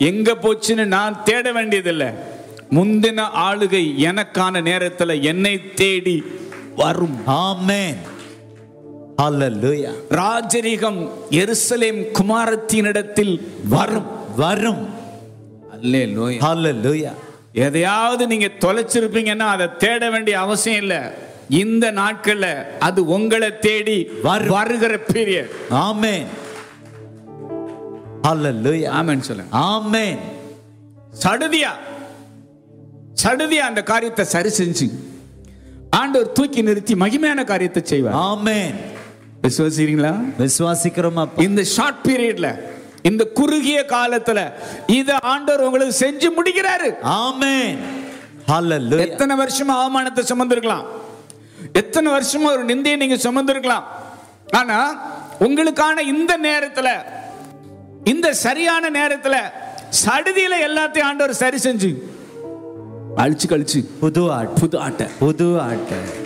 எங்க போச்சுன்னு நான் தேட வேண்டியதில்லை முந்தின ஆளுகை எனக்கான நேரத்துல என்னை தேடி வரும் Amen. Hallelujah. ராஜரிகம் எருசலேம் குமாரத்தினிடத்தில் வரும் வரும் அல்லேலூயா Hallelujah. எதையாவது நீங்க தொலைச்சிருப்பீங்கன்னா அதை தேட வேண்டிய அவசியம் இல்லை இந்த நாட்கள்ல அது உங்களை தேடி வரும். வருகிற பீரியட் Amen. Hallelujah. ஆமென் சொல்லுங்க Amen. சடுதியா சடுதியா அந்த காரியத்தை சரி செஞ்சு ஆண்டவர் தூக்கி நிறுத்தி மகிமையான காரியத்தை செய்வார் Amen. விசுவாசிக்கிறீங்களா விசுவாசிக்கிறோம் அப்பா இந்த ஷார்ட் பீரியட்ல இந்த குறுகிய காலத்துல இத ஆண்டவர் உங்களுக்கு செஞ்சு முடிக்கிறாரு Amen. Hallelujah. எத்தனை வருஷமா அவமானத்தை சுமந்திருக்கலாம் எத்தனை வருஷமா ஒரு நிந்தையை நீங்க சுமந்திருக்கலாம் ஆனா உங்களுக்கான இந்த நேரத்துல இந்த சரியான நேரத்துல சடுதியில எல்லாத்தையும் ஆண்டவர் சரி செஞ்சு அழிச்சு கழிச்சு புது ஆட்டு புது ஆட்டை புது ஆட்டு